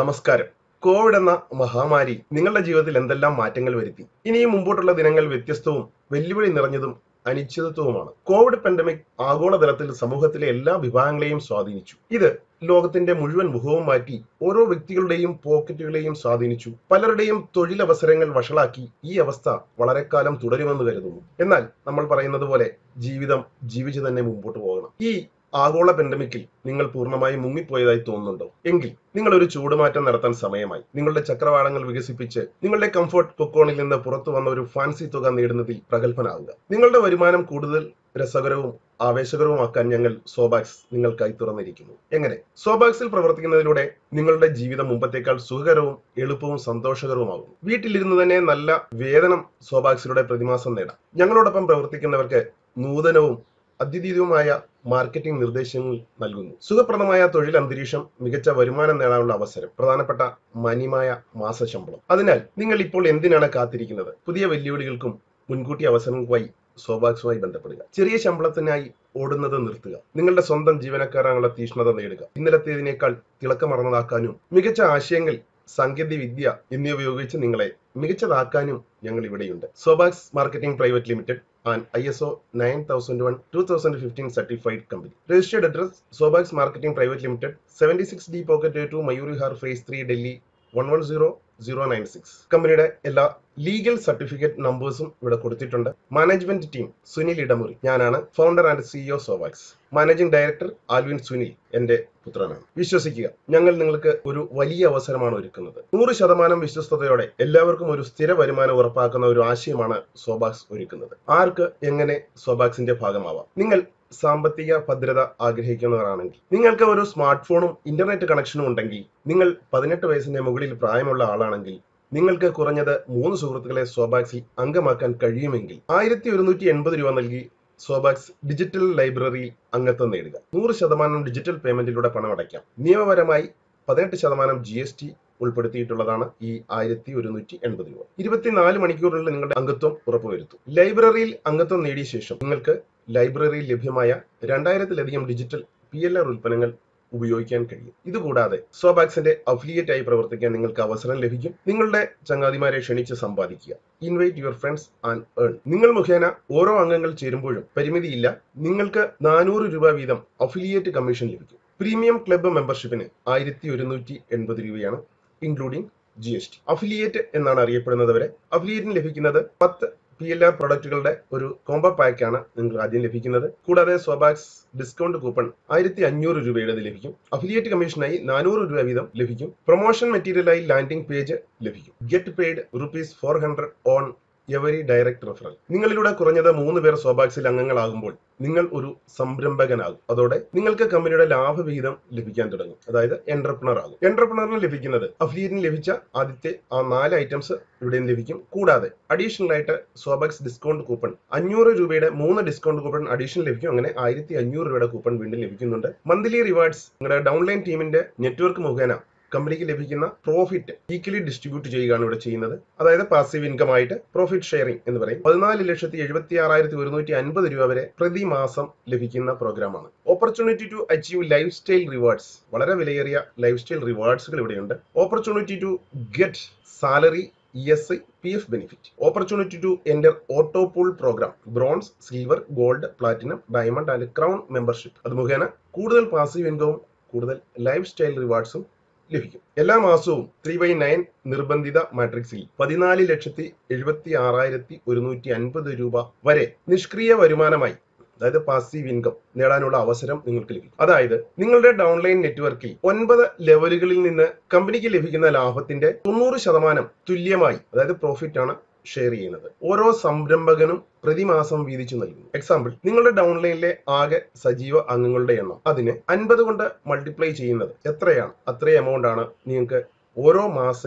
നമസ്കാരം കോവിഡ് എന്ന മഹാമാരി നിങ്ങളുടെ ജീവിതത്തിൽ എന്തെല്ലാം മാറ്റങ്ങൾ വരുത്തി ഇനിയും മുമ്പോട്ടുള്ള ദിനങ്ങൾ വ്യത്യസ്തവും വെല്ലുവിളി നിറഞ്ഞതും അനിശ്ചിതത്വവുമാണ് കോവിഡ് പെൻഡമിക് ആഗോളതലത്തിൽ സമൂഹത്തിലെ എല്ലാ വിഭാഗങ്ങളെയും സ്വാധീനിച്ചു ഇത് ലോകത്തിന്റെ മുഴുവൻ മുഖവും മാറ്റി ഓരോ വ്യക്തികളുടെയും പോക്കറ്റുകളെയും സ്വാധീനിച്ചു പലരുടെയും തൊഴിലവസരങ്ങൾ വഷളാക്കി ഈ അവസ്ഥ വളരെ കാലം തുടരുമെന്ന് കരുതുന്നു എന്നാൽ നമ്മൾ പറയുന്നത് പോലെ ജീവിതം ജീവിച്ചു തന്നെ മുമ്പോട്ട് പോകണം ഈ ആഗോള പെൻഡമിക്കിൽ നിങ്ങൾ പൂർണ്ണമായും മുങ്ങിപ്പോയതായി തോന്നുന്നുണ്ടോ എങ്കിൽ നിങ്ങൾ ഒരു ചൂടുമാറ്റം നടത്താൻ സമയമായി നിങ്ങളുടെ ചക്രവാളങ്ങൾ വികസിപ്പിച്ച് നിങ്ങളുടെ കംഫർട്ട് കൊക്കോണിൽ നിന്ന് പുറത്തു വന്ന ഒരു ഫാൻസി തുക നേടുന്നതിൽ പ്രഗത്ഭനാവുക നിങ്ങളുടെ വരുമാനം കൂടുതൽ രസകരവും ആവേശകരവുമാക്കാൻ ഞങ്ങൾ സോബാക്സ് നിങ്ങൾക്കായി തുറന്നിരിക്കുന്നു എങ്ങനെ സോബാക്സിൽ പ്രവർത്തിക്കുന്നതിലൂടെ നിങ്ങളുടെ ജീവിതം മുമ്പത്തേക്കാൾ സുഖകരവും എളുപ്പവും സന്തോഷകരവുമാകും വീട്ടിലിരുന്ന് തന്നെ നല്ല വേതനം സോബാക്സിലൂടെ പ്രതിമാസം നേടാം ഞങ്ങളോടൊപ്പം പ്രവർത്തിക്കുന്നവർക്ക് നൂതനവും അദ്വിതീയവുമായ മാർക്കറ്റിംഗ് നിർദ്ദേശങ്ങൾ നൽകുന്നു സുഖപ്രദമായ തൊഴിൽ അന്തരീക്ഷം മികച്ച വരുമാനം നേടാനുള്ള അവസരം പ്രധാനപ്പെട്ട മാന്യമായ മാസശമ്പളം അതിനാൽ നിങ്ങൾ ഇപ്പോൾ എന്തിനാണ് കാത്തിരിക്കുന്നത് പുതിയ വെല്ലുവിളികൾക്കും മുൻകൂട്ടി അവസരങ്ങൾക്കുമായി സോബാക്സുമായി ബന്ധപ്പെടുക ചെറിയ ശമ്പളത്തിനായി ഓടുന്നത് നിർത്തുക നിങ്ങളുടെ സ്വന്തം ജീവനക്കാരാനുള്ള തീഷ്ണത നേടുക ഇന്നലത്തേതിനേക്കാൾ തിളക്കമറന്നതാക്കാനും മികച്ച ആശയങ്ങൾ സാങ്കേതിക വിദ്യ എന്നിവ ഉപയോഗിച്ച് നിങ്ങളെ മികച്ചതാക്കാനും ഞങ്ങൾ ഇവിടെയുണ്ട് Sobax marketing private limited and I S O nine thousand one two thousand fifteen certified company registered address Sobax marketing private limited seventy six D pocket two Mayur Vihar phase three Delhi one one zero zero nine six കമ്പനിയുടെ എല്ലാ legal certificate നമ്പേഴ്സും ഇവിടെ കൊടുത്തിട്ടുണ്ട് management team Sunil Edamuri ഞാനാണ് founder and CEO Sowax managing director Alvin Sunil എന്റെ പുത്രനാണ് വിശ്വസിക്കുക ഞങ്ങൾ നിങ്ങൾക്ക് ഒരു വലിയ അവസരമാണ് ഒരുക്കുന്നത് നൂറ് ശതമാനം വിശ്വസ്തയോടെ എല്ലാവർക്കും ഒരു സ്ഥിര വരുമാനം ഉറപ്പാക്കുന്ന ഒരു ആശയമാണ് സോബാക്സ് ഒരുക്കുന്നത് ആർക്ക് എങ്ങനെ സോബാക്സിന്റെ ഭാഗമാവാം നിങ്ങൾ സാമ്പത്തിക ഭദ്രത ആഗ്രഹിക്കുന്നവരാണെങ്കിൽ നിങ്ങൾക്ക് ഒരു സ്മാർട്ട് ഫോണും ഇന്റർനെറ്റ് കണക്ഷനും ഉണ്ടെങ്കിൽ നിങ്ങൾ പതിനെട്ട് വയസ്സിന്റെ മുകളിൽ പ്രായമുള്ള ആളാണെങ്കിൽ നിങ്ങൾക്ക് കുറഞ്ഞത് മൂന്ന് സുഹൃത്തുക്കളെ സോബാക്സിൽ അംഗമാക്കാൻ കഴിയുമെങ്കിൽ ആയിരത്തി ഒരുന്നൂറ്റി എൺപത് രൂപ നൽകി സോബാക്സ് ഡിജിറ്റൽ ലൈബ്രറിയിൽ അംഗത്വം നേടുക നൂറ് ശതമാനം ഡിജിറ്റൽ പേയ്മെന്റിലൂടെ പണം അടയ്ക്കാം നിയമപരമായി പതിനെട്ട് ശതമാനം ജി എസ് ടി ഉൾപ്പെടുത്തിയിട്ടുള്ളതാണ് ഈ ആയിരത്തി ഒരുന്നൂറ്റി എൺപത് രൂപ ഇരുപത്തിനാല് മണിക്കൂറിനുള്ളിൽ നിങ്ങളുടെ അംഗത്വം ഉറപ്പുവരുത്തും ലൈബ്രറിയിൽ അംഗത്വം നേടിയ ശേഷം നിങ്ങൾക്ക് ലൈബ്രറിയിൽ ലഭ്യമായ രണ്ടായിരത്തിലധികം ഡിജിറ്റൽ പി എൽ ആർ ഉൽപ്പന്നങ്ങൾ ഉപയോഗിക്കാൻ കഴിയും ഇതുകൂടാതെ സോബാക്സിന്റെ അഫിലിയേറ്റ് ആയി പ്രവർത്തിക്കാൻ നിങ്ങൾക്ക് അവസരം ലഭിക്കും നിങ്ങളുടെ ചങ്ങാതിമാരെ ക്ഷണിച്ച് സമ്പാദിക്കുക invite your friends and earn നിങ്ങൾ മുഖേന ഓരോ അംഗങ്ങൾ ചേരുമ്പോഴും പരിമിതിയില്ല നിങ്ങൾക്ക് നാനൂറ് രൂപ വീതം അഫിലിയേറ്റ് കമ്മീഷൻ ലഭിക്കും പ്രീമിയം ക്ലബ്ബ് മെമ്പർഷിപ്പിന് ആയിരത്തി ഒരുന്നൂറ്റി എൺപത് രൂപയാണ് including G S T affiliate എന്നാണ് അറിയപ്പെടുന്നത് വരെ അഫിലിയേറ്റിന് ലഭിക്കുന്നത് പത്ത് പി എൽ ആർ പ്രൊഡക്റ്റുകളുടെ ഒരു കോംബോ പാക്കാണ് നിങ്ങൾക്ക് ആദ്യം ലഭിക്കുന്നത് കൂടാതെ സോബാക്സ് ഡിസ്കൗണ്ട് കൂപ്പൺ ആയിരത്തി അഞ്ഞൂറ് രൂപയുടെ ലഭിക്കും അഫിലിയേറ്റ് കമ്മീഷനായി നാനൂറ് രൂപ വീതം ലഭിക്കും പ്രൊമോഷൻ മെറ്റീരിയലായി ലാൻഡിംഗ് പേജ് ലഭിക്കും get paid rupees four hundred on every direct referral നിങ്ങളിലൂടെ കുറഞ്ഞത് മൂന്ന് പേർ സോബാക്സിൽ അംഗങ്ങളാകുമ്പോൾ നിങ്ങൾ ഒരു സംരംഭകനാകും അതോടെ നിങ്ങൾക്ക് കമ്പനിയുടെ ലാഭവിഹിതം ലഭിക്കാൻ തുടങ്ങും അതായത് എന്റർപ്രണർ ആകും എന്റർപ്രണറിന് ലഭിക്കുന്നത് അഫിലിയേറ്റിന് ലഭിച്ച ആദ്യത്തെ ആ നാല് ഐറ്റംസ് ഇവിടെയും ലഭിക്കും കൂടാതെ അഡീഷണൽ ആയിട്ട് സോബാക്സ് ഡിസ്കൗണ്ട് കൂപ്പൺ അഞ്ഞൂറ് രൂപയുടെ മൂന്ന് ഡിസ്കൗണ്ട് കൂപ്പൺ അഡീഷണൽ ലഭിക്കും അങ്ങനെ ആയിരത്തി അഞ്ഞൂറ് രൂപയുടെ കൂപ്പൺ വീണ്ടും ലഭിക്കുന്നുണ്ട് മന്ത്ലി റിവാർഡ്സ് നിങ്ങളുടെ ഡൗൺലൈൻ ടീമിന്റെ നെറ്റ്വർക്ക് മുഖേന കമ്പനിക്ക് ലഭിക്കുന്ന പ്രോഫിറ്റ് ഈക്വലി ഡിസ്ട്രിബ്യൂട്ട് ചെയ്യുകയാണ് ഇവിടെ ചെയ്യുന്നത് അതായത് പാസീവ് ഇൻകം ആയിട്ട് പ്രോഫിറ്റ് ഷെയറിംഗ് എന്ന് പറയും പതിനാല് ലക്ഷത്തി എഴുപത്തി ആറായിരത്തി ഒരുന്നൂറ്റി അൻപത് രൂപ വരെ പ്രതിമാസം ലഭിക്കുന്ന പ്രോഗ്രാമാണ് opportunity to achieve lifestyle rewards വളരെ വിലയേറിയ ലൈഫ് സ്റ്റൈൽ റിവാർഡ്സുകൾ ഇവിടെയുണ്ട് opportunity to get salary E S I P F benefit opportunity to enter auto pool program bronze silver gold platinum diamond and crown membership അത് മുഖേന കൂടുതൽ passive ഇൻകവും കൂടുതൽ life style റിവാർഡ്സും ലഭിക്കും എല്ലാ മാസവും ത്രീ ബൈ നയൻ നിർബന്ധിത മാട്രിക്സിൽ പതിനാല് ലക്ഷത്തി എഴുപത്തി ആറായിരത്തി ഒരുന്നൂറ്റി അൻപത് രൂപ വരെ നിഷ്ക്രിയ വരുമാനമായി അതായത് പാസീവ് ഇൻകം നേടാനുള്ള അവസരം നിങ്ങൾക്ക് ലഭിക്കും അതായത് നിങ്ങളുടെ ഡൗൺലൈൻ നെറ്റ്വർക്കിൽ ഒൻപത് ലെവലുകളിൽ നിന്ന് കമ്പനിക്ക് ലഭിക്കുന്ന ലാഭത്തിന്റെ തൊണ്ണൂറ് ശതമാനം തുല്യമായി അതായത് പ്രോഫിറ്റ് ആണ് ഷെയർ ചെയ്യുന്നത് ഓരോ സംരംഭകനും പ്രതിമാസം വീതിച്ചു നൽകുന്നു എക്സാമ്പിൾ നിങ്ങളുടെ ഡൗൺലൈനിലെ ആകെ സജീവ അംഗങ്ങളുടെ എണ്ണം അതിനെ അൻപത് കൊണ്ട് മൾട്ടിപ്ലൈ ചെയ്യുന്നത് എത്രയാണ് അത്രയും എമൗണ്ട് ആണ് നിങ്ങൾക്ക് ഓരോ മാസങ്ങളിലും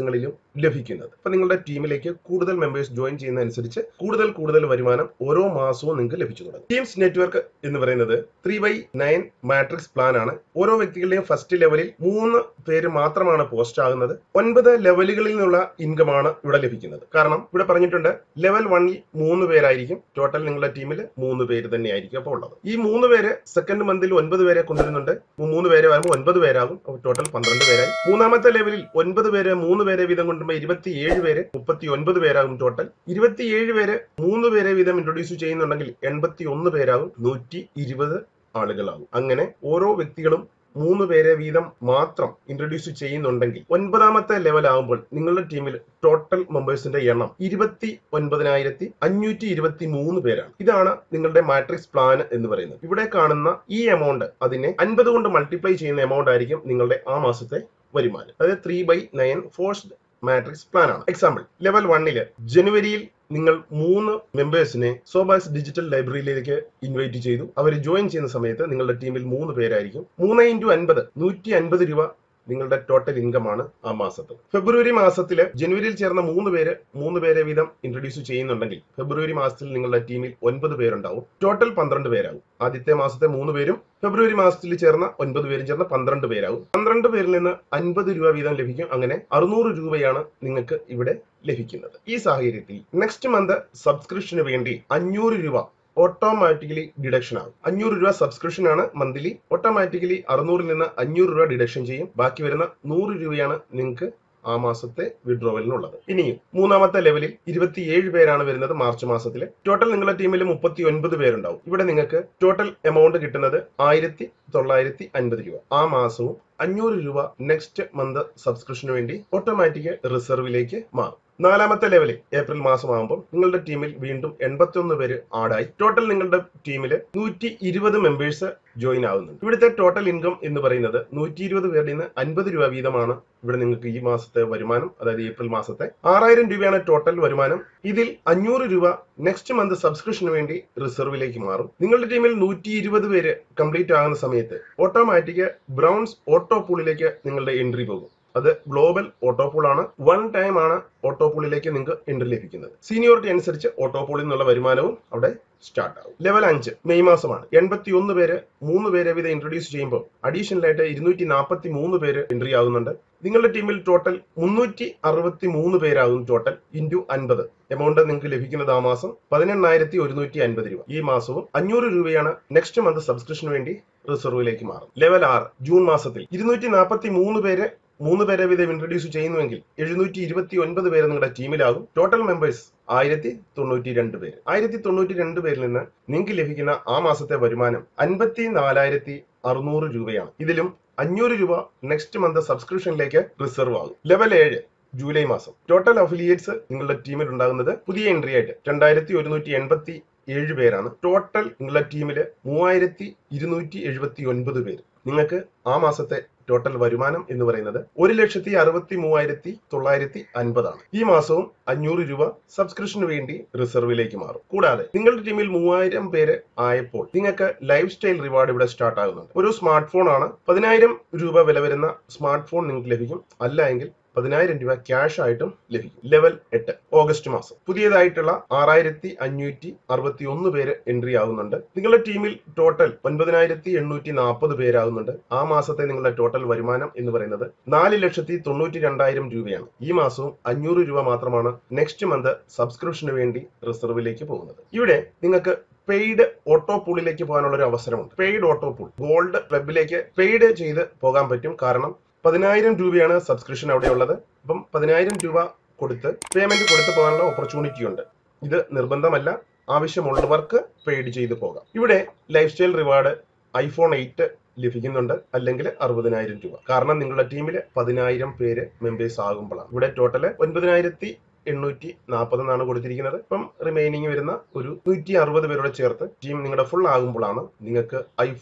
ലഭിക്കുന്നത് അപ്പൊ നിങ്ങളുടെ ടീമിലേക്ക് കൂടുതൽ മെമ്പേഴ്സ് ജോയിൻ ചെയ്യുന്നതനുസരിച്ച് കൂടുതൽ കൂടുതൽ വരുമാനം ഓരോ മാസവും നിങ്ങൾക്ക് ലഭിച്ചു തുടങ്ങും ടീംസ് നെറ്റ്വർക്ക് എന്ന് പറയുന്നത് three by nine matrix plan ആണ് ഓരോ വ്യക്തികളുടെയും ഫസ്റ്റ് ലെവലിൽ മൂന്ന് പേര് മാത്രമാണ് പോസ്റ്റ് ആകുന്നത് ഒൻപത് ലെവലുകളിൽ നിന്നുള്ള ഇൻകം ആണ് ഇവിടെ ലഭിക്കുന്നത് കാരണം ഇവിടെ പറഞ്ഞിട്ടുണ്ട് ലെവൽ വണ്ണിൽ മൂന്ന് പേരായിരിക്കും ടോട്ടൽ നിങ്ങളുടെ ടീമിൽ മൂന്ന് പേര് തന്നെയായിരിക്കും അപ്പോൾ ഉള്ളത് ഈ മൂന്ന് പേര് സെക്കൻഡ് മന്തിൽ ഒൻപത് പേരെ കൊണ്ടുവരുന്നുണ്ട് മൂന്ന് പേരെ വരുമ്പോൾ ഒൻപത് പേരാകും അപ്പോൾ ടോട്ടൽ പന്ത്രണ്ട് പേരായി മൂന്നാമത്തെ ലെവലിൽ ഒൻപത് പേര് മൂന്ന് പേരെ വീതം കൊണ്ടുമ്പോൾ ഇരുപത്തിയേഴ് പേര് മുപ്പത്തി ഒൻപത് പേരാകും ടോട്ടൽ ഇരുപത്തിയേഴ് പേര് മൂന്ന് പേരെ വീതം ഇൻട്രൊഡ്യൂസ് ചെയ്യുന്നുണ്ടെങ്കിൽ എൺപത്തി ഒന്ന് പേരാകും നൂറ്റി ഇരുപത് ആളുകളാകും അങ്ങനെ ഓരോ വ്യക്തികളും മൂന്ന് പേരെ വീതം മാത്രം ഇൻട്രൊഡ്യൂസ് ചെയ്യുന്നുണ്ടെങ്കിൽ ഒൻപതാമത്തെ ലെവൽ ആകുമ്പോൾ നിങ്ങളുടെ ടീമിൽ ടോട്ടൽ മെമ്പേഴ്സിന്റെ എണ്ണം ഇരുപത്തി ഒൻപതിനായിരത്തി അഞ്ഞൂറ്റി ഇരുപത്തി മൂന്ന് പേരാണ് ഇതാണ് നിങ്ങളുടെ മാട്രിക്സ് പ്ലാൻ എന്ന് പറയുന്നത് ഇവിടെ കാണുന്ന ഈ എമൗണ്ട് അതിനെ അൻപത് കൊണ്ട് മൾട്ടിപ്ലൈ ചെയ്യുന്ന എമൗണ്ട് ആയിരിക്കും നിങ്ങളുടെ ആ മാസത്തെ വരുമാനം അതായത് three by nine forced matrix plan ആണ് എക്സാമ്പിൾ ലെവൽ വണ്ണില് ജനുവരിയിൽ നിങ്ങൾ മൂന്ന് മെമ്പേഴ്സിനെ സോബാക്സ് ഡിജിറ്റൽ ലൈബ്രറിയിലേക്ക് ഇൻവൈറ്റ് ചെയ്തു അവർ ജോയിൻ ചെയ്യുന്ന സമയത്ത് നിങ്ങളുടെ ടീമിൽ മൂന്ന് പേരായിരിക്കും മൂന്ന് ഇൻറ്റു അൻപത് നൂറ്റി അൻപത് രൂപ നിങ്ങളുടെ ടോട്ടൽ ഇൻകം ആണ് ആ മാസത്തിൽ ഫെബ്രുവരി മാസത്തിൽ ജനുവരിയിൽ ചേർന്ന മൂന്ന് പേര് മൂന്ന് പേരെ വീതം ഇൻട്രൊഡ്യൂസ് ചെയ്യുന്നുണ്ടെങ്കിൽ ഫെബ്രുവരി മാസത്തിൽ നിങ്ങളുടെ ടീമിൽ ഒൻപത് പേരുണ്ടാവും ടോട്ടൽ പന്ത്രണ്ട് പേരാകും ആദ്യത്തെ മാസത്തെ മൂന്ന് പേരും ഫെബ്രുവരി മാസത്തിൽ ചേർന്ന ഒൻപത് പേരും ചേർന്ന് പന്ത്രണ്ട് പേരാകും പന്ത്രണ്ട് പേരിൽ നിന്ന് അൻപത് രൂപ വീതം ലഭിക്കും അങ്ങനെ അറുന്നൂറ് രൂപയാണ് നിങ്ങൾക്ക് ഇവിടെ ലഭിക്കുന്നത് ഈ സാഹചര്യത്തിൽ നെക്സ്റ്റ് മന്ത് സബ്സ്ക്രിപ്ഷന് വേണ്ടി അഞ്ഞൂറ് രൂപ ഓട്ടോമാറ്റിക്കലി ഡിഡക്ഷൻ ആകും അഞ്ഞൂറ് രൂപ സബ്സ്ക്രിപ്ഷൻ ആണ് മന്ത്ലി ഓട്ടോമാറ്റിക്കലി അറുന്നൂറിൽ നിന്ന് അഞ്ഞൂറ് രൂപ ഡിഡക്ഷൻ ചെയ്യും ബാക്കി വരുന്ന നൂറ് രൂപയാണ് നിങ്ങൾക്ക് ആ മാസത്തെ വിഡ്രോവലിനുള്ളത് ഇനിയും മൂന്നാമത്തെ ലെവലിൽ ഇരുപത്തിയേഴ് പേരാണ് വരുന്നത് മാർച്ച് മാസത്തിൽ ടോട്ടൽ നിങ്ങളുടെ ടീമിൽ മുപ്പത്തി ഒൻപത് പേരുണ്ടാവും ഇവിടെ നിങ്ങൾക്ക് ടോട്ടൽ എമൗണ്ട് കിട്ടുന്നത് ആയിരത്തി തൊള്ളായിരത്തി അൻപത് രൂപ ആ മാസവും അഞ്ഞൂറ് രൂപ നെക്സ്റ്റ് മന്ത് സബ്സ്ക്രിപ്ഷന് വേണ്ടി ഓട്ടോമാറ്റിക് റിസർവിലേക്ക് മാറും നാലാമത്തെ ലെവലിൽ ഏപ്രിൽ മാസമാകുമ്പോൾ നിങ്ങളുടെ ടീമിൽ വീണ്ടും എൺപത്തിയൊന്ന് പേര് ആഡായി ടോട്ടൽ നിങ്ങളുടെ ടീമിൽ നൂറ്റി ഇരുപത് മെമ്പേഴ്സ് ജോയിൻ ആവുന്നുണ്ട് ഇവിടുത്തെ ടോട്ടൽ ഇൻകം എന്ന് പറയുന്നത് നൂറ്റി ഇരുപത് പേരുടെ നിന്ന് അൻപത് രൂപ വീതമാണ് ഇവിടെ നിങ്ങൾക്ക് ഈ മാസത്തെ വരുമാനം അതായത് ഏപ്രിൽ മാസത്തെ ആറായിരം രൂപയാണ് ടോട്ടൽ വരുമാനം ഇതിൽ അഞ്ഞൂറ് രൂപ നെക്സ്റ്റ് മന്ത് സബ്സ്ക്രിപ്ഷന് വേണ്ടി റിസർവിലേക്ക് മാറും നിങ്ങളുടെ ടീമിൽ നൂറ്റി ഇരുപത് പേര് കംപ്ലീറ്റ് ആകുന്ന സമയത്ത് ഓട്ടോമാറ്റിക് ബ്രൗൺസ് ഓട്ടോ പൂളിലേക്ക് നിങ്ങളുടെ എൻട്രി പോകും അത് ഗ്ലോബൽ ഓട്ടോ പൂൾ ആണ് വൺ ടൈം ആണ് ഓട്ടോ പൂളിലേക്ക് നിങ്ങൾക്ക് എൻട്രി ലഭിക്കുന്നത് സീനിയോറിറ്റി അനുസരിച്ച് ഓട്ടോ പൂളിൽ നിന്നുള്ള വരുമാനവും അവിടെ സ്റ്റാർട്ട് ആവും ലെവൽ അഞ്ച് മെയ് മാസമാണ് എൺപത്തി ഒന്ന് പേര് മൂന്ന് പേരെ വീതം ഇൻട്രൊഡ്യൂസ് ചെയ്യുമ്പോൾ അഡീഷണൽ ആയിട്ട് ഇരുന്നൂറ്റി നാൽപ്പത്തി മൂന്ന് പേര് എൻട്രി ആകുന്നുണ്ട് നിങ്ങളുടെ ടീമിൽ ടോട്ടൽ മുന്നൂറ്റി അറുപത്തി മൂന്ന് പേരാകും ടോട്ടൽ ഇൻറ്റു അൻപത് എമൗണ്ട് നിങ്ങൾക്ക് ലഭിക്കുന്നത് ആ മാസം പതിനെണ്ണായിരത്തി ഒരുന്നൂറ്റി അൻപത് രൂപ ഈ മാസവും അഞ്ഞൂറ് രൂപയാണ് നെക്സ്റ്റ് മന്ത് സബ്സ്ക്രിപ്ഷന് വേണ്ടി റിസർവിലേക്ക് മാറും ലെവൽ ആറ് ജൂൺ മാസത്തിൽ ഇരുന്നൂറ്റി നാൽപ്പത്തി മൂന്ന് പേര് മൂന്ന് പേരെ വീതം ഇൻട്രൊഡ്യൂസ് ചെയ്യുന്നുവെങ്കിൽ എഴുന്നൂറ്റി ഇരുപത്തി ഒൻപത് പേര് നിങ്ങളുടെ ടീമിലാകും ടോട്ടൽ മെമ്പേഴ്സ് ആയിരത്തി തൊണ്ണൂറ്റി രണ്ട് പേര് ആയിരത്തി തൊണ്ണൂറ്റി രണ്ട് പേരിൽ നിന്ന് നിങ്ങൾക്ക് ലഭിക്കുന്ന ആ മാസത്തെ വരുമാനം അൻപത്തി നാലായിരത്തി അറുന്നൂറ് രൂപയാണ് ഇതിലും അഞ്ഞൂറ് രൂപ നെക്സ്റ്റ് മന്ത് സബ്സ്ക്രിപ്ഷനിലേക്ക് റിസർവ് ആകും ലെവൽ ഏഴ് ജൂലൈ മാസം ടോട്ടൽ അഫിലിയേറ്റ്സ് നിങ്ങളുടെ ടീമിൽ ഉണ്ടാകുന്നത് പുതിയ എൻട്രി ആയിട്ട് രണ്ടായിരത്തി ഒരുന്നൂറ്റി എൺപത്തി ഏഴ് പേരാണ് ടോട്ടൽ നിങ്ങളുടെ ടീമിൽ മൂവായിരത്തി ഇരുന്നൂറ്റി എഴുപത്തി ഒൻപത് പേര് നിങ്ങൾക്ക് ആ മാസത്തെ ടോട്ടൽ വരുമാനം എന്ന് പറയുന്നത് ഒരു ലക്ഷത്തി അറുപത്തി മൂവായിരത്തി തൊള്ളായിരത്തി അൻപതാണ് ഈ മാസവും അഞ്ഞൂറ് രൂപ സബ്സ്ക്രിപ്ഷന് വേണ്ടി റിസർവിലേക്ക് മാറും കൂടാതെ നിങ്ങളുടെ ടീമിൽ മൂവായിരം പേര് ആയപ്പോൾ നിങ്ങൾക്ക് ലൈഫ് സ്റ്റൈൽ റിവാർഡ് ഇവിടെ സ്റ്റാർട്ട് ആകുന്നുണ്ട് ഒരു സ്മാർട്ട് ഫോൺ ആണ് പതിനായിരം രൂപ വില വരുന്ന സ്മാർട്ട് ഫോൺ നിങ്ങൾക്ക് ലഭിക്കും അല്ല എങ്കിൽ പതിനായിരം രൂപ ക്യാഷ് ആയിട്ടും ലഭിക്കും ലെവൽ എട്ട് ഓഗസ്റ്റ് മാസം പുതിയതായിട്ടുള്ള ആറായിരത്തി അഞ്ഞൂറ്റി അറുപത്തി ഒന്ന് പേര് എൻട്രി ആവുന്നുണ്ട് നിങ്ങളുടെ ടീമിൽ ടോട്ടൽ ഒൻപതിനായിരത്തി എണ്ണൂറ്റി നാൽപ്പത് പേരാകുന്നുണ്ട് ആ മാസത്തെ നിങ്ങളുടെ ടോട്ടൽ വരുമാനം എന്ന് പറയുന്നത് നാല് ലക്ഷത്തി തൊണ്ണൂറ്റി രണ്ടായിരം രൂപയാണ് ഈ മാസവും അഞ്ഞൂറ് രൂപ മാത്രമാണ് നെക്സ്റ്റ് മന്ത് സബ്സ്ക്രിപ്ഷന് വേണ്ടി റിസർവിലേക്ക് പോകുന്നത് ഇവിടെ നിങ്ങൾക്ക് പെയ്ഡ് ഓട്ടോ പൂളിലേക്ക് പോകാനുള്ള ഒരു അവസരമുണ്ട് പെയ്ഡ് ഓട്ടോ പൂൾ ഗോൾഡ് ക്ലബിലേക്ക് പെയ്ഡ് ചെയ്ത് പോകാൻ പറ്റും കാരണം പതിനായിരം രൂപയാണ് സബ്സ്ക്രിപ്ഷൻ അവിടെ ഉള്ളത് അപ്പം പതിനായിരം രൂപ കൊടുത്ത് പേയ്മെന്റ് കൊടുത്ത് പോകാനുള്ള ഓപ്പർച്യൂണിറ്റി ഉണ്ട് ഇത് നിർബന്ധമല്ല ആവശ്യമുള്ളവർക്ക് പെയ്ഡ് ചെയ്ത് പോകാം ഇവിടെ lifestyle reward iPhone eight ലഭിക്കുന്നുണ്ട് അല്ലെങ്കിൽ അറുപതിനായിരം രൂപ കാരണം നിങ്ങളുടെ ടീമിൽ പതിനായിരം പേര് മെമ്പേഴ്സ് ആകുമ്പോഴാണ് ഇവിടെ ടോട്ടല് ഒൻപതിനായിരത്തി എണ്ണൂറ്റി നാൽപ്പത് എന്നാണ് കൊടുത്തിരിക്കുന്നത് ഇപ്പം റിമൈനിങ് വരുന്ന ഒരു നൂറ്റി അറുപത് പേരോട് ചേർത്ത് ടീം നിങ്ങളുടെ ഫുൾ ആകുമ്പോഴാണ് നിങ്ങൾക്ക് ഐഫോൺ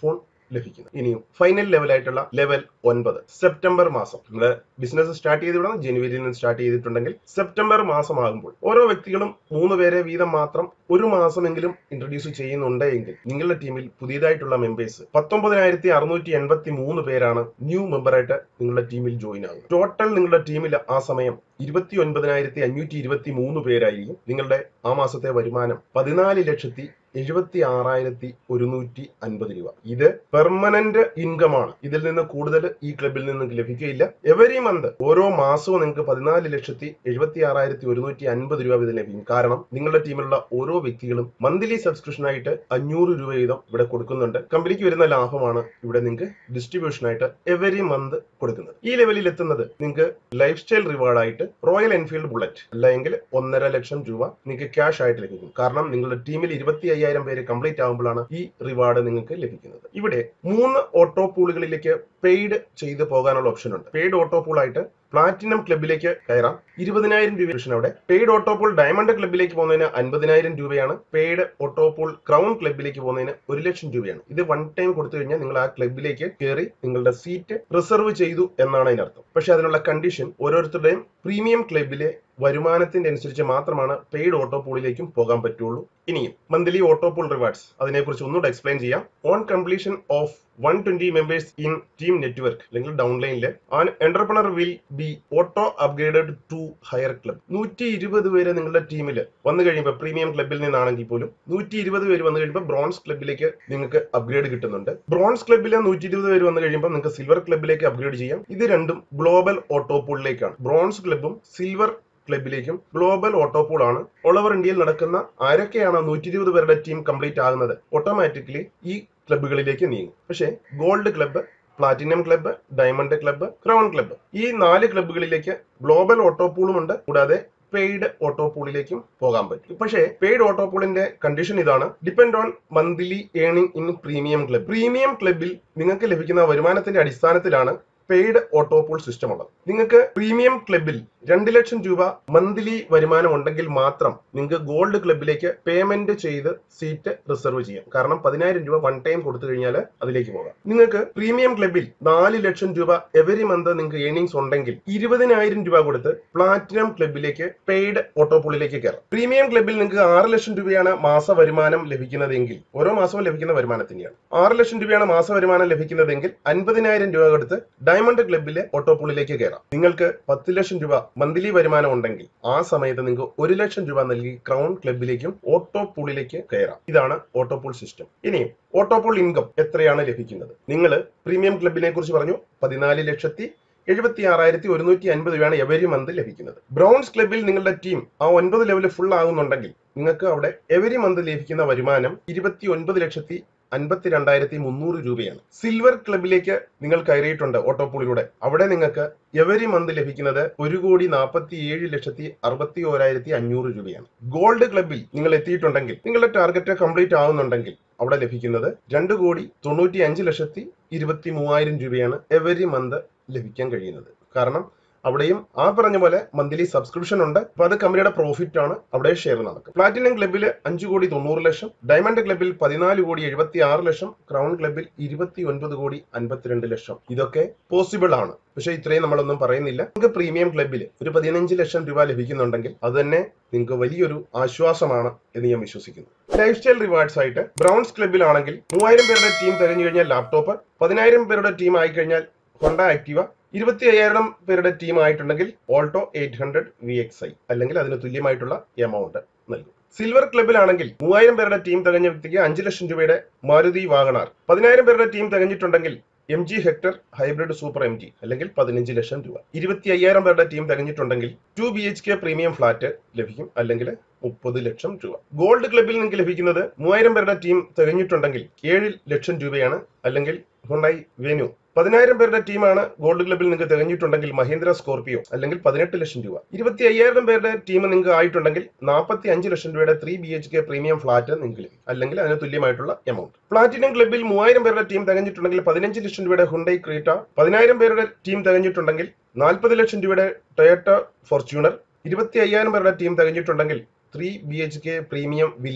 ലഭിക്കുന്നത് ഇനിയും ഫൈനൽ ലെവലായിട്ടുള്ള ലെവൽ ഒൻപത് സെപ്റ്റംബർ മാസം നിങ്ങൾ ബിസിനസ് സ്റ്റാർട്ട് ചെയ്ത് വിടണം ജനുവരിയിൽ നിന്ന് സ്റ്റാർട്ട് ചെയ്തിട്ടുണ്ടെങ്കിൽ സെപ്റ്റംബർ മാസമാകുമ്പോൾ ഓരോ വ്യക്തികളും മൂന്ന് പേരെ വീതം മാത്രം ഒരു മാസമെങ്കിലും ഇൻട്രൊഡ്യൂസ് ചെയ്യുന്നുണ്ട് എങ്കിൽ നിങ്ങളുടെ ടീമിൽ പുതിയതായിട്ടുള്ള മെമ്പേഴ്സ് പത്തൊമ്പതിനായിരത്തി അറുന്നൂറ്റി എൺപത്തി മൂന്ന് പേരാണ് ന്യൂ മെമ്പറായിട്ട് നിങ്ങളുടെ ടീമിൽ ജോയിൻ ആകുന്നത് ടോട്ടൽ നിങ്ങളുടെ ടീമിൽ ആ സമയം ഇരുപത്തി ഒൻപതിനായിരത്തി അഞ്ഞൂറ്റി ഇരുപത്തി മൂന്ന് പേരായിരിക്കും നിങ്ങളുടെ ആ മാസത്തെ വരുമാനം പതിനാല് ലക്ഷത്തി എഴുപത്തി ആറായിരത്തി ഒരുന്നൂറ്റി അൻപത് രൂപ ഇത് പെർമനന്റ് ഇൻകം ആണ് ഇതിൽ നിന്ന് കൂടുതൽ ഈ ക്ലബിൽ നിന്ന് ലഭിക്കുകയില്ല എവരി മന്ത് ഓരോ മാസവും നിങ്ങൾക്ക് പതിനാല് ലക്ഷത്തി എഴുപത്തി ആറായിരത്തി ഒരുന്നൂറ്റി അൻപത് രൂപ ഇത് ലഭിക്കും കാരണം നിങ്ങളുടെ ടീമിലുള്ള ഓരോ വ്യക്തികളും മന്ത്ലി സബ്സ്ക്രിപ്ഷൻ ആയിട്ട് അഞ്ഞൂറ് രൂപ വീതം ഇവിടെ കൊടുക്കുന്നുണ്ട് കമ്പനിക്ക് വരുന്ന ലാഭമാണ് ഇവിടെ നിങ്ങൾക്ക് ഡിസ്ട്രിബ്യൂഷൻ ആയിട്ട് എവരി മന്ത് കൊടുക്കുന്നത് ഈ ലെവലിൽ എത്തുന്നത് നിങ്ങൾക്ക് ലൈഫ് സ്റ്റൈൽ റിവാർഡ് ആയിട്ട് റോയൽ എൻഫീൽഡ് ബുള്ളറ്റ് അല്ലെങ്കിൽ ഒന്നര ലക്ഷം രൂപ നിങ്ങൾക്ക് ക്യാഷ് ആയിട്ട് ലഭിക്കും കാരണം നിങ്ങളുടെ ടീമിൽ ഇരുപത്തി അയ്യായിരം പേര് കംപ്ലീറ്റ് ആകുമ്പോഴാണ് ഈ റിവാർഡ് നിങ്ങൾക്ക് ലഭിക്കുന്നത് ഇവിടെ മൂന്ന് ഓട്ടോ പൂളുകളിലേക്ക് പെയ്ഡ് ചെയ്ത് പോകാനുള്ള ഓപ്ഷൻ ഉണ്ട് പെയ്ഡ് ഓട്ടോ പൂൾ ആയിട്ട് പ്ലാറ്റിനം ക്ലബിലേക്ക് കയറാം ഇരുപതിനായിരം രൂപ ഓപ്ഷൻ അവിടെ പെയ്ഡ് ഓട്ടോപോൾ ഡയമണ്ട് ക്ലബിലേക്ക് പോകുന്നതിന് അൻപതിനായിരം രൂപയാണ് പെയ്ഡ് ഓട്ടോപോൾ ക്രൗൺ ക്ലബിലേക്ക് പോകുന്നതിന് ഒരു ലക്ഷം രൂപയാണ് ഇത് വൺ ടൈം കൊടുത്തു കഴിഞ്ഞാൽ നിങ്ങൾ ആ ക്ലബിലേക്ക് കയറി നിങ്ങളുടെ സീറ്റ് റിസർവ് ചെയ്തു എന്നാണ് അതിനർത്ഥം പക്ഷെ അതിനുള്ള കണ്ടീഷൻ ഓരോരുത്തരുടെയും പ്രീമിയം ക്ലബിലെ വരുമാനത്തിന്റെ അനുസരിച്ച് മാത്രമാണ് പെയ്ഡ് ഓട്ടോ പൂളിലേക്കും പോകാൻ പറ്റുള്ളൂ ഇനിയും മന്ത്ലി ഓട്ടോ പൂൾ റിവാർഡ്സ് അതിനെക്കുറിച്ച് ഒന്നുകൂടെ എക്സ്പ്ലെയിൻ ചെയ്യാം on completion of one twenty members in team network അല്ലെങ്കിൽ ഡൗൺലൈനിൽ an entrepreneur will be auto upgraded to higher club നൂറ്റി ഇരുപത് പേര് നിങ്ങളുടെ ടീമിൽ വന്നു കഴിയുമ്പോൾ പ്രീമിയം ക്ലബിൽ നിന്നാണെങ്കിൽ പോലും നൂറ്റി ഇരുപത് പേര് വന്നു കഴിയുമ്പോൾ ബ്രോൺസ് ക്ലബിലേക്ക് നിങ്ങൾക്ക് അപ്ഗ്രേഡ് കിട്ടുന്നുണ്ട് ബ്രോൺസ് ക്ലബിലെ നൂറ്റി ഇരുപത് പേര് വന്നു കഴിയുമ്പോൾ നിങ്ങൾക്ക് സിൽവർ ക്ലബിലേക്ക് അപ്ഗ്രേഡ് ചെയ്യാം ഇത് രണ്ടും ഗ്ലോബൽ ഓട്ടോ പൂളിലേക്കാണ് ബ്രോൺസ് ക്ലബും സിൽവർ ക്ലബിലേക്കും ഗ്ലോബൽ ഓട്ടോ പൂൾ ആണ് ഓൾ ഓവർ ഇന്ത്യയിൽ നടക്കുന്ന ആരൊക്കെയാണ് നൂറ്റി ഇരുപത് പേരുടെ ടീം കംപ്ലീറ്റ് ആകുന്നത് ഓട്ടോമാറ്റിക്കലി ഈ ക്ലബുകളിലേക്ക് നീങ്ങും പക്ഷേ gold club platinum club diamond club crown club ഈ നാല് ക്ലബ്ബുകളിലേക്ക് ഗ്ലോബൽ ഓട്ടോ പൂളും ഉണ്ട് കൂടാതെ പെയ്ഡ് ഓട്ടോ പൂളിലേക്കും പോകാൻ പറ്റും പക്ഷേ പെയ്ഡ് ഓട്ടോ പൂളിന്റെ കണ്ടീഷൻ ഇതാണ് depend on monthly earning in premium club premium ക്ലബിൽ നിങ്ങൾക്ക് ലഭിക്കുന്ന വരുമാനത്തിന്റെ അടിസ്ഥാനത്തിലാണ് പെയ്ഡ് ഓട്ടോ പൂൾ സിസ്റ്റം ഉള്ളത് നിങ്ങൾക്ക് പ്രീമിയം ക്ലബിൽ രണ്ട് ലക്ഷം രൂപ മന്ത്ലി വരുമാനം ഉണ്ടെങ്കിൽ മാത്രം നിങ്ങൾക്ക് ഗോൾഡ് ക്ലബിലേക്ക് പേയ്മെന്റ് ചെയ്ത് സീറ്റ് റിസർവ് ചെയ്യാം കാരണം പതിനായിരം രൂപ വൺ ടൈം കൊടുത്തു കഴിഞ്ഞാൽ അതിലേക്ക് പോകാം നിങ്ങൾക്ക് പ്രീമിയം ക്ലബിൽ നാല് ലക്ഷം രൂപ എവരി മന്ത് നിങ്ങൾക്ക് ഏണിംഗ്സ് ഉണ്ടെങ്കിൽ ഇരുപതിനായിരം രൂപ കൊടുത്ത് പ്ലാറ്റിനം ക്ലബിലേക്ക് പെയ്ഡ് ഓട്ടോ പൂളിലേക്ക് കയറാം പ്രീമിയം ക്ലബിൽ നിങ്ങൾക്ക് ആറ് ലക്ഷം രൂപയാണ് മാസ വരുമാനം ലഭിക്കുന്നതെങ്കിൽ ഓരോ മാസവും ലഭിക്കുന്ന വരുമാനത്തിന്റെയാണ് ആറ് ലക്ഷം രൂപയാണ് മാസ വരുമാനം ലഭിക്കുന്നതെങ്കിൽ അൻപതിനായിരം രൂപ കൊടുത്ത് ഡയമണ്ട് ക്ലബിലെ ഓട്ടോ പൂളിലേക്ക് കയറാം നിങ്ങൾക്ക് പത്ത് ലക്ഷം രൂപ മന്ത്ലി വരുമാനം ഉണ്ടെങ്കിൽ ആ സമയത്ത് നിങ്ങൾക്ക് ഒരു ലക്ഷം രൂപ നൽകി ക്രൗൺ ക്ലബിലേക്കും ഓട്ടോ പൂളിലേക്ക് കയറാം ഇതാണ് ഓട്ടോ പൂൾ സിസ്റ്റം ഇനിയും ഓട്ടോ പൂൾ ഇൻകം എത്രയാണ് ലഭിക്കുന്നത് നിങ്ങൾ പ്രീമിയം ക്ലബിനെ കുറിച്ച് പറഞ്ഞു പതിനാല് ലക്ഷത്തി എഴുപത്തി ആറായിരത്തി ഒരുന്നൂറ്റി അൻപത് രൂപയാണ് എവരി മന്ത് ലഭിക്കുന്നത് ബ്രൗൺസ് ക്ലബിൽ നിങ്ങളുടെ ടീം ആ ഒൻപത് ലെവൽ ഫുൾ ആകുന്നുണ്ടെങ്കിൽ നിങ്ങൾക്ക് അവിടെ എവരി മന്ത് ലഭിക്കുന്ന വരുമാനം ഇരുപത്തി ഒൻപത് ലക്ഷത്തി അൻപത്തി രണ്ടായിരത്തി മുന്നൂറ് രൂപയാണ് സിൽവർ ക്ലബിലേക്ക് നിങ്ങൾ കയറിയിട്ടുണ്ട് ഓട്ടോപൂളിലൂടെ അവിടെ നിങ്ങൾക്ക് എവരി മന്ത് ലഭിക്കുന്നത് ഒരു കോടി നാൽപ്പത്തി ഏഴ് ലക്ഷത്തി അറുപത്തി ഓരായിരത്തി അഞ്ഞൂറ് രൂപയാണ് ഗോൾഡ് ക്ലബിൽ നിങ്ങൾ എത്തിയിട്ടുണ്ടെങ്കിൽ നിങ്ങളുടെ ടാർഗറ്റ് കംപ്ലീറ്റ് ആവുന്നുണ്ടെങ്കിൽ അവിടെ ലഭിക്കുന്നത് രണ്ട് കോടി തൊണ്ണൂറ്റി അഞ്ച് ലക്ഷത്തി ഇരുപത്തി മൂവായിരം രൂപയാണ് എവരി മന്ത് ലഭിക്കാൻ കഴിയുന്നത് കാരണം അവിടെയും ആ പറഞ്ഞ പോലെ മന്ത്ലി സബ്സ്ക്രിപ്ഷൻ ഉണ്ട് അപ്പൊ അത് കമ്പനിയുടെ പ്രോഫിറ്റ് ആണ് അവിടെ ഷെയർ നടക്കും പ്ലാറ്റിനം ക്ലബിൽ അഞ്ചു കോടി തൊണ്ണൂറ് ലക്ഷം ഡയമണ്ട് ക്ലബിൽ പതിനാല് കോടി എഴുപത്തി ആറ് ലക്ഷം ക്രൗൺ ക്ലബിൽ ഇരുപത്തി ഒൻപത് കോടി അൻപത്തിരണ്ട് ലക്ഷം ഇതൊക്കെ പോസിബിൾ ആണ് പക്ഷെ ഇത്രയും നമ്മളൊന്നും പറയുന്നില്ല നിങ്ങൾക്ക് പ്രീമിയം ക്ലബിൽ ഒരു പതിനഞ്ച് ലക്ഷം രൂപ ലഭിക്കുന്നുണ്ടെങ്കിൽ അത് തന്നെ നിങ്ങൾക്ക് വലിയൊരു ആശ്വാസമാണ് എന്ന് ഞാൻ വിശ്വസിക്കുന്നു ലൈഫ് സ്റ്റൈൽ റിവാർഡ്സ് ആയിട്ട് ബ്രൗൺസ് ക്ലബിലാണെങ്കിൽ മൂവായിരം പേരുടെ ടീം തിരഞ്ഞു കഴിഞ്ഞാൽ ലാപ്ടോപ്പ് പതിനായിരം പേരുടെ ടീം ആയി കഴിഞ്ഞാൽ ഹോണ്ട ആക്റ്റീവ ഇരുപത്തി അയ്യായിരം പേരുടെ ടീം ആയിട്ടുണ്ടെങ്കിൽ Alto eight hundred V X I അല്ലെങ്കിൽ അതിന് തുല്യമായിട്ടുള്ള എമൗണ്ട് നൽകും സിൽവർ ക്ലബിലാണെങ്കിൽ മൂവായിരം പേരുടെ ടീം തികഞ്ഞ വ്യക്തിക്ക് അഞ്ച് ലക്ഷം രൂപയുടെ മാരുതി വാഗണാർ പതിനായിരം പേരുടെ ടീം തികഞ്ഞിട്ടുണ്ടെങ്കിൽ M G Hector hybrid super M G അല്ലെങ്കിൽ പതിനഞ്ച് ലക്ഷം രൂപ ഇരുപത്തി അയ്യായിരം പേരുടെ ടീം തികഞ്ഞിട്ടുണ്ടെങ്കിൽ two B H K premium flat ലഭിക്കും അല്ലെങ്കിൽ മുപ്പത് ലക്ഷം രൂപ ഗോൾഡ് ക്ലബിൽ നിങ്ങൾക്ക് ലഭിക്കുന്നത് മൂവായിരം പേരുടെ ടീം തികഞ്ഞിട്ടുണ്ടെങ്കിൽ ഏഴ് ലക്ഷം രൂപയാണ് അല്ലെങ്കിൽ ഹുണ്ടായി വെനു പതിനായിരം പേരുടെ ടീമാണ് ഗോൾഡ് ക്ലബിൽ നിങ്ങൾക്ക് തികഞ്ഞിട്ടുണ്ടെങ്കിൽ മഹീന്ദ്ര സ്കോർപിയോ അല്ലെങ്കിൽ പതിനെട്ട് ലക്ഷം രൂപ ഇരുപത്തി അയ്യായിരം പേരുടെ ടീം നിങ്ങൾക്ക് ആയിട്ടുണ്ടെങ്കിൽ നാൽപ്പത്തി അഞ്ച് ലക്ഷം രൂപയുടെ three B H K premium flat നിങ്ങൾക്ക് ലഭിക്കും അല്ലെങ്കിൽ അതിന് തുല്യമായിട്ടുള്ള എമൗണ്ട് പ്ലാറ്റിനം ക്ലബിൽ മൂവായിരം പേരുടെ ടീം തികഞ്ഞിട്ടുണ്ടെങ്കിൽ പതിനഞ്ച് ലക്ഷം രൂപയുടെ ഹുണ്ടൈ ക്രീറ്റ പതിനായിരം പേരുടെ ടീം തികഞ്ഞിട്ടുണ്ടെങ്കിൽ നാൽപ്പത് ലക്ഷം രൂപയുടെ ടൊയോട്ട ഫോർച്യൂണർ ഇരുപത്തി അയ്യായിരം പേരുടെ ടീം തികഞ്ഞിട്ടുണ്ടെങ്കിൽ three B H K premium villa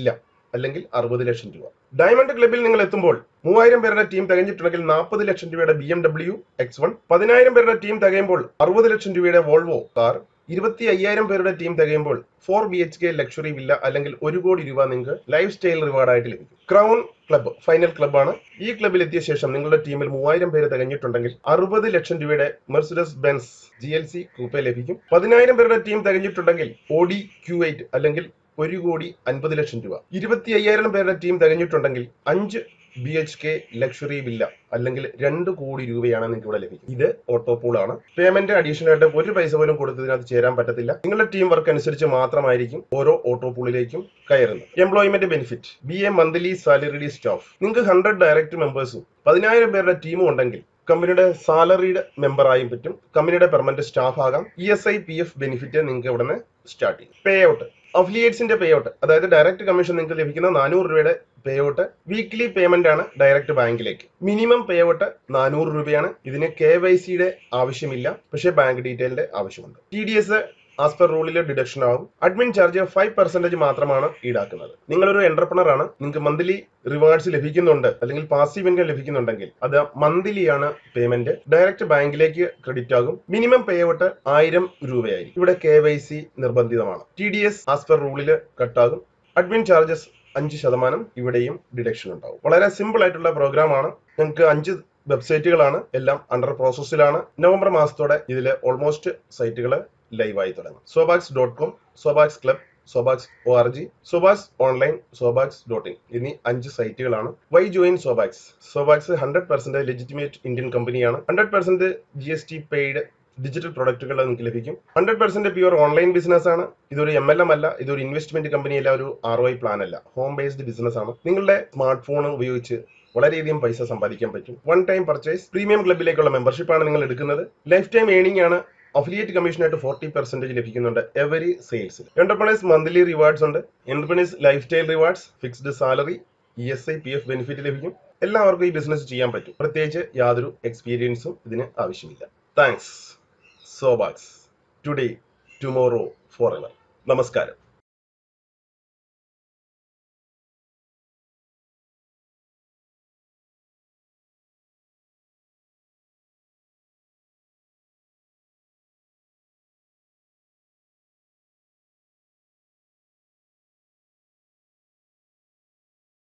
അല്ലെങ്കിൽ അറുപത് ലക്ഷം രൂപ ഡയമണ്ട് ക്ലബിൽ നിങ്ങൾ എത്തുമ്പോൾ മൂവായിരം പേരുടെ ടീം തികഞ്ഞിട്ടുണ്ടെങ്കിൽ നാൽപ്പത് ലക്ഷം രൂപയുടെ B M W X one പതിനായിരം പേരുടെ ടീം തികയുമ്പോൾ അറുപത് ലക്ഷം രൂപയുടെ വോൾവോ കാർ ഇരുപത്തി അയ്യായിരം പേരുടെ ടീം തികയുമ്പോൾ four B H K luxury villa അല്ലെങ്കിൽ ഒരു കോടി രൂപ നിങ്ങൾക്ക് ലൈഫ് സ്റ്റൈൽ റിവാർഡായിട്ട് ലഭിക്കും ക്രൗൺ ക്ലബ്ബ് ഫൈനൽ ക്ലബ്ബാണ് ഈ ക്ലബ്ബിൽ എത്തിയ ശേഷം നിങ്ങളുടെ ടീമിൽ മൂവായിരം പേര് തികഞ്ഞിട്ടുണ്ടെങ്കിൽ അറുപത് ലക്ഷം രൂപയുടെ Mercedes Benz G L C coupe ലഭിക്കും പതിനായിരം പേരുടെ ടീം തികഞ്ഞിട്ടുണ്ടെങ്കിൽ ഓഡി ക്യൂ എയ്റ്റ് അല്ലെങ്കിൽ ഒരു കോടി അൻപത് ലക്ഷം രൂപ ഇരുപത്തി അയ്യായിരം പേരുടെ ടീം തികഞ്ഞിട്ടുണ്ടെങ്കിൽ അഞ്ച് B H K luxury villa അല്ലെങ്കിൽ രണ്ട് കോടി രൂപയാണ് നിങ്ങൾക്ക് ഇവിടെ ലഭിക്കും ഇത് ഓട്ടോ പൂൾ ആണ് പേയ്മെന്റ് അഡീഷണൽ ആയിട്ട് ഒരു പൈസ പോലും കൊടുത്തതിനകത്ത് ചേരാൻ പറ്റത്തില്ല നിങ്ങളുടെ ടീം വർക്ക് അനുസരിച്ച് മാത്രമായിരിക്കും ഓരോ ഓട്ടോ പൂളിലേക്കും കയറുന്നത് employment benefit be a monthly salaried staff നിങ്ങൾക്ക് ഹൺഡ്രഡ് ഡയറക്റ്റ് മെമ്പേഴ്സും പതിനായിരം പേരുടെ ടീമും ഉണ്ടെങ്കിൽ കമ്പനിയുടെ സാലറീഡ് മെമ്പറായും പറ്റും കമ്പനിയുടെ പെർമനന്റ് സ്റ്റാഫ് ആകാം E S I P F benefit നിങ്ങൾക്ക് ഉടനെ സ്റ്റാർട്ട് ചെയ്യും പേ ഔട്ട് അഫിലിയേറ്റ്സിന്റെ പേ ഔട്ട് അതായത് ഡയറക്റ്റ് കമ്മീഷൻ നിങ്ങൾക്ക് ലഭിക്കുന്ന നാനൂറ് രൂപയുടെ പേ ഔട്ട് വീക്ക്ലി പേയ്മെന്റ് ആണ് ഡയറക്റ്റ് ബാങ്കിലേക്ക് മിനിമം പേ ഔട്ട് നാനൂറ് രൂപയാണ് ഇതിന് കെ വൈ സിയുടെ ആവശ്യമില്ല പക്ഷേ ബാങ്ക് ഡീറ്റെയിലിന്റെ ആവശ്യമുണ്ട് T D S as per റൂളിൽ ഡിഡക്ഷൻ ആവും അഡ്മിൻ ചാർജ് ഫൈവ് പെർസെന്റേജ് മാത്രമാണ് ഈടാക്കുന്നത് നിങ്ങളൊരു എന്റർപ്രണർ ആണ് നിങ്ങൾക്ക് മന്ത്ലി റിവാർഡ്സ് ലഭിക്കുന്നുണ്ട് അല്ലെങ്കിൽ പാസീവ് ഇൻകം ലഭിക്കുന്നുണ്ടെങ്കിൽ അത് മന്ത്ലി ആണ് പേയ്മെന്റ് ഡയറക്റ്റ് ബാങ്കിലേക്ക് ക്രെഡിറ്റ് ആകും മിനിമം പേ ഔട്ട് ആയിരം രൂപയായിരിക്കും ഇവിടെ കെ വൈ സി നിർബന്ധിതമാണ് T D S as per റൂളിൽ കട്ടാകും അഡ്മിൻ ചാർജസ് അഞ്ച് ശതമാനം ഇവിടെയും ഡിഡക്ഷൻ ഉണ്ടാവും വളരെ സിമ്പിൾ ആയിട്ടുള്ള പ്രോഗ്രാം ആണ് ഞങ്ങൾക്ക് അഞ്ച് വെബ്സൈറ്റുകളാണ് എല്ലാം അണ്ടർ പ്രോസസ്സിലാണ് നവംബർ മാസത്തോടെ ഇതിൽ ഓൾമോസ്റ്റ് സൈറ്റുകൾ ലൈവായി തുടങ്ങും Sobax dot com Sobax club Sobax O R G Sobax online Sobax dot in എന്നീ അഞ്ച് സൈറ്റുകളാണ് why join Sobax Sobax hundred percent legitimate Indian കമ്പനിയാണ് hundred percent G S T paid digital പ്രൊഡക്റ്റുകൾ നിങ്ങൾക്ക് ലഭിക്കും hundred percent pure online business ആണ് ഇതൊരു M L M അല്ല ഇതൊരു ഇൻവെസ്റ്റ്മെന്റ് കമ്പനി അല്ല ഒരു ആർ ഒ ഐ പ്ലാൻ അല്ല ഹോം ബേസ്ഡ് ബിസിനസ് ആണ് നിങ്ങളുടെ സ്മാർട്ട് ഫോൺ ഉപയോഗിച്ച് വളരെയധികം പൈസ സമ്പാദിക്കാൻ പറ്റും വൺ ടൈം പർച്ചേസ് പ്രീമിയം ക്ലബിലേക്കുള്ള മെമ്പർഷിപ്പ് ആണ് നിങ്ങൾ എടുക്കുന്നത് ലൈഫ് ടൈം ഏണിംഗ് ആണ് അഫിലിയേറ്റ് കമ്മീഷനായിട്ട് ഫോർട്ടി പെർസെന്റേജ് ലഭിക്കുന്നുണ്ട് every sales entrepreneurs monthly rewards ഉണ്ട് entrepreneurs lifestyle rewards fixed salary E S I P F benefit ലഭിക്കും എല്ലാവർക്കും ഈ ബിസിനസ് ചെയ്യാൻ പറ്റും പ്രത്യേകിച്ച് യാതൊരു എക്സ്പീരിയൻസും ഇതിന് ആവശ്യമില്ല thanks Sobax today tomorrow forever നമസ്കാരം